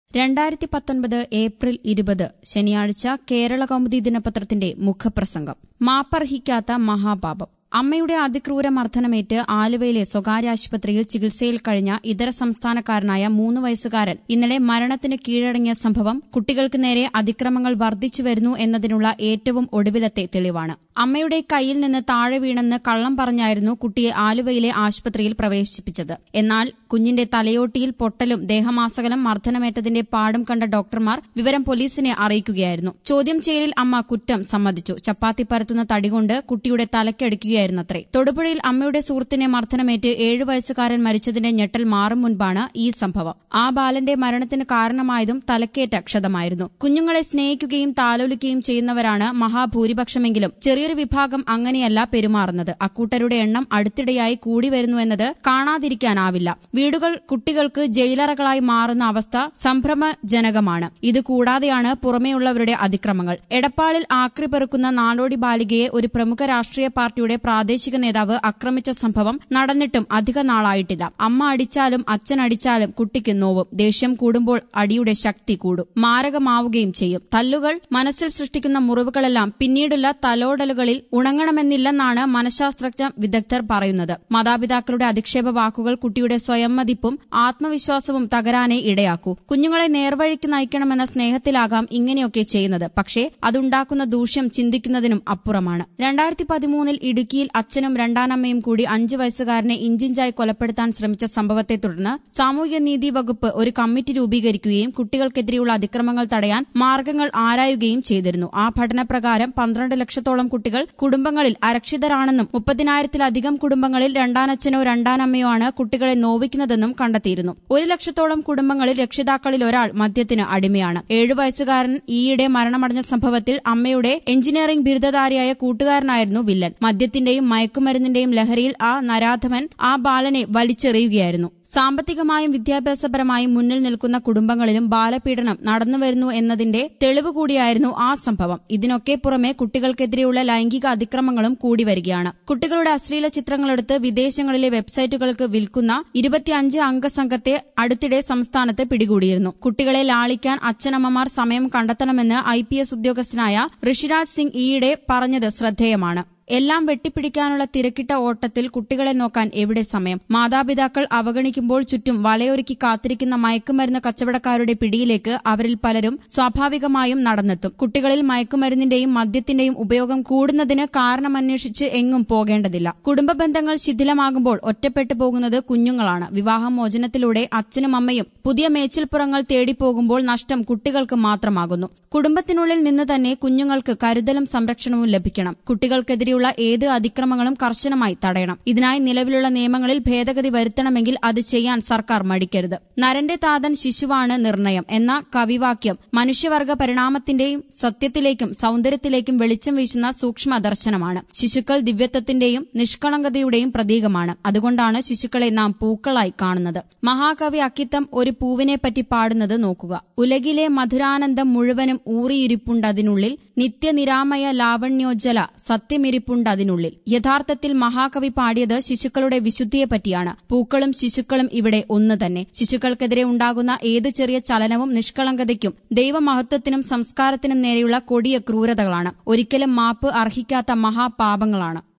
രണ്ടായിരത്തി പത്തൊൻപത് ഏപ്രിൽ ഇരുപത് ശനിയാഴ്ച കേരള കൗമുദി ദിനപത്രത്തിന്റെ മുഖപ്രസംഗം മാപ്പർഹിക്കാത്ത മഹാപാപം അമ്മയുടെ അതിക്രൂര മർദ്ദനമേറ്റ് ആലുവയിലെ സ്വകാര്യ ആശുപത്രിയിൽ ചികിത്സയിൽ കഴിഞ്ഞ ഇതര സംസ്ഥാനക്കാരനായ മൂന്ന് വയസ്സുകാരൻ ഇന്നലെ മരണത്തിന് കീഴടങ്ങിയ സംഭവം കുട്ടികൾക്ക് നേരെ അതിക്രമങ്ങൾ വർദ്ധിച്ചു വരുന്നു എന്നതിനുള്ള ഏറ്റവും ഒടുവിലത്തെ തെളിവാണ് അമ്മയുടെ കയ്യിൽ നിന്ന് താഴെ വീണെന്ന് കള്ളം പറഞ്ഞായിരുന്നു കുട്ടിയെ ആലുവയിലെ ആശുപത്രിയിൽ പ്രവേശിപ്പിച്ചത് എന്നാൽ കുഞ്ഞിന്റെ തലയോട്ടിയിൽ പൊട്ടലും ദേഹമാസകലം മർദ്ദനമേറ്റതിന്റെ പാടും കണ്ട ഡോക്ടർമാർ വിവരം പോലീസിനെ അറിയിക്കുകയായിരുന്നു ചോദ്യം ചെയ്യലിൽ അമ്മ കുറ്റം സമ്മതിച്ചു ചപ്പാത്തി പരത്തുന്ന തടികൊണ്ട് കുട്ടിയുടെ തലയ്ക്കടിക്കുകയായിരുന്നത്രേ തൊടുപുഴയിൽ അമ്മയുടെ സുഹൃത്തിനെ മർദ്ദനമേറ്റ് ഏഴു വയസ്സുകാരൻ മരിച്ചതിന്റെ ഞെട്ടൽ മാറും മുൻപാണ് ഈ സംഭവം ആ ബാലന്റെ മരണത്തിന് കാരണമായതും തലക്കേറ്റ ക്ഷതമായിരുന്നു കുഞ്ഞുങ്ങളെ സ്നേഹിക്കുകയും താലോലിക്കുകയും ചെയ്യുന്നവരാണ് മഹാഭൂരിപക്ഷമെങ്കിലും ചെറിയൊരു വിഭാഗം അങ്ങനെയല്ല പെരുമാറുന്നത് അക്കൂട്ടരുടെ എണ്ണം അടുത്തിടെയായി കൂടി വരുന്നുവെന്നത് കാണാതിരിക്കാനാവില്ല വീടുകൾ കുട്ടികൾക്ക് ജയിലറകളായി മാറുന്ന അവസ്ഥ സംഭ്രമജനകമാണ് ഇത് കൂടാതെയാണ് പുറമേയുള്ളവരുടെ അതിക്രമങ്ങൾ എടപ്പാളിൽ ആക്രി പെറുക്കുന്ന നാടോടി ബാലികയെ ഒരു പ്രമുഖ രാഷ്ട്രീയ പാർട്ടിയുടെ പ്രാദേശിക നേതാവ് ആക്രമിച്ച സംഭവം നടന്നിട്ടും അധിക നാളായിട്ടില്ല അമ്മ അടിച്ചാലും അച്ഛൻ അടിച്ചാലും കുട്ടിക്ക് നോവും ദേഷ്യം കൂടുമ്പോൾ അടിയുടെ ശക്തി കൂടും മാരകമാവുകയും ചെയ്യും തല്ലുകൾ മനസ്സിൽ സൃഷ്ടിക്കുന്ന മുറിവുകളെല്ലാം പിന്നീടുള്ള തലോടലുകളിൽ ഉണങ്ങണമെന്നില്ലെന്നാണ് മനഃശാസ്ത്രജ്ഞ വിദഗ്ധർ പറയുന്നത് മാതാപിതാക്കളുടെ അധിക്ഷേപ വാക്കുകൾ കുട്ടിയുടെ സ്വയം മതിപ്പും ആത്മവിശ്വാസവും തകരാനേ ഇടയാക്കൂ കുഞ്ഞുങ്ങളെ നേർവഴിക്ക് നയിക്കണമെന്ന സ്നേഹത്തിലാകാം ഇങ്ങനെയൊക്കെ ചെയ്യുന്നത് പക്ഷേ അതുണ്ടാക്കുന്ന ദൂഷ്യം ചിന്തിക്കുന്നതിനും അപ്പുറമാണ് രണ്ടായിരത്തി പതിമൂന്നിൽ ഇടുക്കിയിൽ അച്ഛനും രണ്ടാനമ്മയും കൂടി അഞ്ചു വയസ്സുകാരനെ ഇഞ്ചിഞ്ചായി കൊലപ്പെടുത്താൻ ശ്രമിച്ച സംഭവത്തെ തുടർന്ന് സാമൂഹ്യനീതി വകുപ്പ് ഒരു കമ്മിറ്റി രൂപീകരിക്കുകയും കുട്ടികൾക്കെതിരെയുള്ള അതിക്രമങ്ങൾ തടയാൻ മാർഗങ്ങൾ ആരായുകയും ചെയ്തിരുന്നു ആ പഠനപ്രകാരം പന്ത്രണ്ട് ലക്ഷത്തോളം കുട്ടികൾ കുടുംബങ്ങളിൽ അരക്ഷിതരാണെന്നും മുപ്പതിനായിരത്തിലധികം കുടുംബങ്ങളിൽ രണ്ടാനച്ഛനോ രണ്ടാനമ്മയോ ആണ് കുട്ടികളെ നോവിക്കുന്നതെന്നും കണ്ടെത്തിയിരുന്നു ഒരു ലക്ഷത്തോളം കുടുംബങ്ങളിൽ രക്ഷിതാക്കളിൽ ഒരാൾ മദ്യത്തിന് അടിമയാണ് ഏഴു വയസ്സുകാരൻ ഈയിടെ മരണമടഞ്ഞ സംഭവത്തിൽ അമ്മയുടെ എഞ്ചിനീയറിംഗ് ബിരുദധാരിയായ കൂട്ടുകാരനായിരുന്നു വില്ലൻ മദ്യത്തിന്റെയും മയക്കുമരുന്നിന്റെയും ലഹരിയിൽ ആ നരാധമൻ ആ ബാലനെ വലിച്ചെറിയുകയായിരുന്നു സാമ്പത്തികമായും വിദ്യാഭ്യാസപരമായും മുന്നിൽ നിൽക്കുന്ന കുടുംബങ്ങളിലും ബാലപീഡനം നടന്നുവരുന്നു എന്നതിന്റെ തെളിവ് കൂടിയായിരുന്നു ആ സംഭവം ഇതിനൊക്കെ പുറമെ കുട്ടികൾക്കെതിരെയുള്ള ലൈംഗിക അതിക്രമങ്ങളും കൂടി വരികയാണ് കുട്ടികളുടെ അശ്ലീല ചിത്രങ്ങളെടുത്ത് വിദേശങ്ങളിലെ വെബ്സൈറ്റുകൾക്ക് വിൽക്കുന്ന ഇരുപത്തിയഞ്ച് അംഗ സംഘത്തെ അടുത്തിടെ സംസ്ഥാനത്ത് പിടികൂടിയിരുന്നു കുട്ടികളെ ലാളിക്കാൻ അച്ഛനമ്മമാർ സമയം കണ്ടെത്തണമെന്ന് ഐ പി എസ് ഉദ്യോഗസ്ഥനായ ഋഷിരാജ് സിംഗ് ഈയിടെ പറഞ്ഞത് ശ്രദ്ധേയമാണ് എല്ലാം വെട്ടിപ്പിടിക്കാനുള്ള തിരക്കിട്ട ഓട്ടത്തിൽ കുട്ടികളെ നോക്കാൻ എവിടെ സമയം മാതാപിതാക്കൾ അവഗണിക്കുമ്പോൾ ചുറ്റും വലയൊരുക്കി കാത്തിരിക്കുന്ന മയക്കുമരുന്ന് കച്ചവടക്കാരുടെ പിടിയിലേക്ക് അവരിൽ പലരും സ്വാഭാവികമായും നടന്നെത്തും കുട്ടികളിൽ മയക്കുമരുന്നിന്റെയും മദ്യത്തിന്റെയും ഉപയോഗം കൂടുന്നതിന് കാരണമന്വേഷിച്ച് എങ്ങും പോകേണ്ടതില്ല കുടുംബ ബന്ധങ്ങൾ ശിഥിലമാകുമ്പോൾ ഒറ്റപ്പെട്ടു പോകുന്നത് കുഞ്ഞുങ്ങളാണ് വിവാഹമോചനത്തിലൂടെ അച്ഛനും അമ്മയും പുതിയ മേച്ചിൽപ്പുറങ്ങൾ തേടിപ്പോകുമ്പോൾ നഷ്ടം കുട്ടികൾക്ക് മാത്രമാകുന്നു കുടുംബത്തിനുള്ളിൽ നിന്ന് തന്നെ കുഞ്ഞുങ്ങൾക്ക് കരുതലും സംരക്ഷണവും ലഭിക്കണം കുട്ടികൾക്കെതിരെയുള്ള ഏത് അതിക്രമങ്ങളും കർശനമായി തടയണം ഇതിനായി നിലവിലുള്ള നിയമങ്ങളിൽ ഭേദഗതി വരുത്തണമെങ്കിൽ അത് ചെയ്യാൻ സർക്കാർ മടിക്കരുത് നരന്റെ താതൻ ശിശുവാണ് നിർണയം എന്ന കവിവാക്യം മനുഷ്യവർഗ പരിണാമത്തിന്റെയും സത്യത്തിലേക്കും സൗന്ദര്യത്തിലേക്കും വെളിച്ചം വീശുന്ന സൂക്ഷ്മ ദർശനമാണ് ശിശുക്കൾ ദിവ്യത്വത്തിന്റെയും നിഷ്കളങ്കതയുടെയും പ്രതീകമാണ് അതുകൊണ്ടാണ് ശിശുക്കളെ നാം പൂക്കളായി കാണുന്നത് മഹാകവി അക്കിത്തം ഒരു പൂവിനെ പറ്റി പാടുന്നത് നോക്കുക ഉലകിലെ മധുരാനന്ദം മുഴുവനും ഊറിയിരിപ്പുണ്ടതിനുള്ളിൽ നിത്യനിരാമയ ലാവണ്യോജ്വല സത്യമിരിപ്പുണ്ടതിനുള്ളിൽ യഥാർത്ഥത്തിൽ മഹാകവി പാടിയത് ശിശുക്കളുടെ വിശുദ്ധിയെ പറ്റിയാണ് പൂക്കളും ശിശുക്കളും ഇവിടെ ഒന്ന് തന്നെ ശിശുക്കൾക്കെതിരെ ഉണ്ടാകുന്ന ഏത് ചെറിയ ചലനവും നിഷ്കളങ്കതയ്ക്കും ദൈവമഹത്വത്തിനും സംസ്കാരത്തിനും നേരെയുള്ള കൊടിയ ക്രൂരതകളാണ് ഒരിക്കലും മാപ്പ് അർഹിക്കാത്ത മഹാപാപങ്ങളാണ്